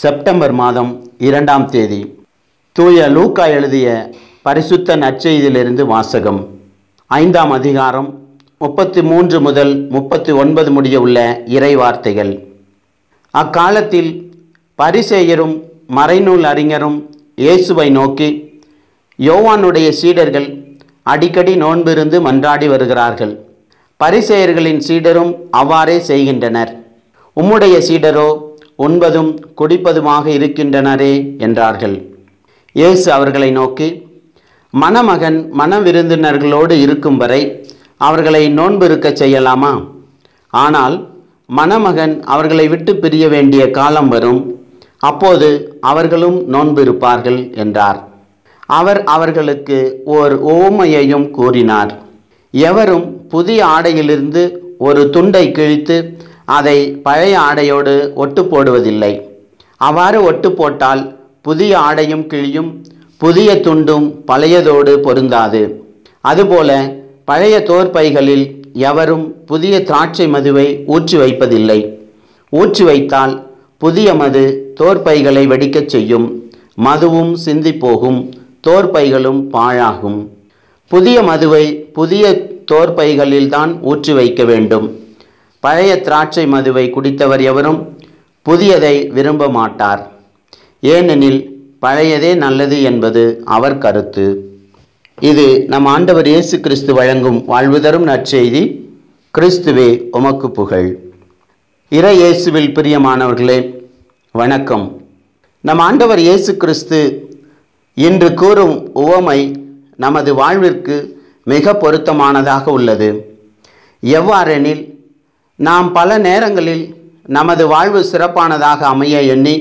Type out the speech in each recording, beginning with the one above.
September மாதம் இரண்டாம் தேதி தூய லூக்கா எழுதிய பரிசுத்த நற்செய்தியிலிருந்து வாசகம் ஐந்தாம் அதிகாரம் முப்பத்தி மூன்று முதல் முப்பத்தி ஒன்பது முடிய உள்ள இறை வார்த்தைகள் அக்காலத்தில் பரிசேயரும் மறைநூல் அறிஞரும் இயேசுவை நோக்கி யோவானுடைய சீடர்கள் அடிக்கடி நோன்பிருந்து மன்றாடி வருகிறார்கள் பரிசேயர்களின் சீடரும் அவ்வாறே செய்கின்றனர் உம்முடைய சீடரோ உண்பதும் குடிப்பதுமாக இருக்கின்றனரே என்றார்கள் இயேசு அவர்களை நோக்கி மணமகன் மணவிருந்தினர்களோடு இருக்கும் வரை அவர்களை நோன்பு இருக்கச் செய்யலாமா ஆனால் மணமகன் அவர்களை விட்டு பிரிய வேண்டிய காலம் வரும் அப்போது அவர்களும் நோன்பு இருப்பார்கள் என்றார் அவர் அவர்களுக்கு ஓர் ஓமையையும் கூறினார் எவரும் புதிய ஆடையிலிருந்து ஒரு துண்டை கிழித்து அதை பழைய ஆடையோடு ஒட்டு போடுவதில்லை அவ்வாறு ஒட்டு போட்டால் புதிய ஆடையும் கிழியும் புதிய துண்டும் பழையதோடு பொருந்தாது அதுபோல பழைய தோற்பைகளில் எவரும் புதிய திராட்சை மதுவை ஊற்றி வைப்பதில்லை ஊற்றி வைத்தால் புதிய மது தோற்பைகளை வெடிக்கச் செய்யும் மதுவும் சிந்தி போகும் தோற்பைகளும் பாழாகும் புதிய மதுவை புதிய தோற்பைகளில்தான் ஊற்றி வைக்க வேண்டும் பழைய திராட்சை மதுவை குடித்தவர் எவரும் புதியதை விரும்ப மாட்டார் ஏனெனில் பழையதே நல்லது என்பது அவர் கருத்து இது நம் ஆண்டவர் இயேசு கிறிஸ்து வழங்கும் வாழ்வு தரும் நற்செய்தி கிறிஸ்துவே உமக்கு புகழ் இறை இயேசுவில் பிரியமானவர்களே வணக்கம் நம் ஆண்டவர் இயேசு கிறிஸ்து இன்று கூறும் உவமை நமது வாழ்விற்கு மிக பொருத்தமானதாக உள்ளது எவ்வாறெனில் நாம் பல நேரங்களில் நமது வாழ்வு சிறப்பானதாக அமைய எண்ணி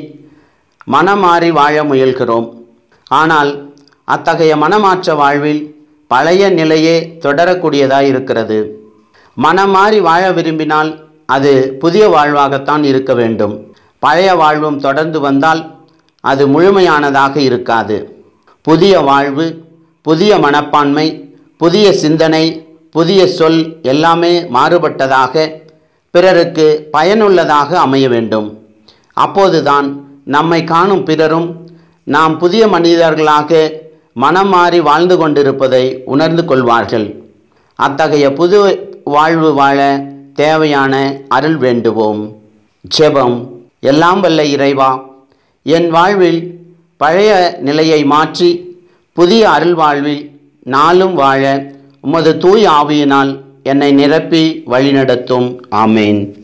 மனமாறி வாழ முயல்கிறோம் ஆனால் அத்தகைய மனமாற்ற வாழ்வில் பழைய நிலையே தொடரக்கூடியதாய் இருக்கிறது மனமாறி வாழ விரும்பினால் அது புதிய வாழ்வாகத்தான் இருக்க வேண்டும் பழைய வாழ்வும் தொடர்ந்து வந்தால் அது முழுமையானதாக இருக்காது புதிய வாழ்வு புதிய மனப்பான்மை புதிய சிந்தனை புதிய சொல் எல்லாமே மாறுபட்டதாக பிறருக்கு பயனுள்ளதாக அமைய வேண்டும் அப்போதுதான் நம்மை காணும் பிறரும் நாம் புதிய மனிதர்களாக மனம் மாறி வாழ்ந்து கொண்டிருப்பதை உணர்ந்து கொள்வார்கள் அத்தகைய புது வாழ்வு வாழ தேவையான அருள் வேண்டுவோம் ஜெபம் எல்லாம் வல்ல இறைவா என் வாழ்வில் பழைய நிலையை மாற்றி புதிய அருள் வாழ்வில் நாளும் வாழ உமது தூய் ஆவியினால் என்னை நிரப்பி வழிநடத்தும் ஆமேன்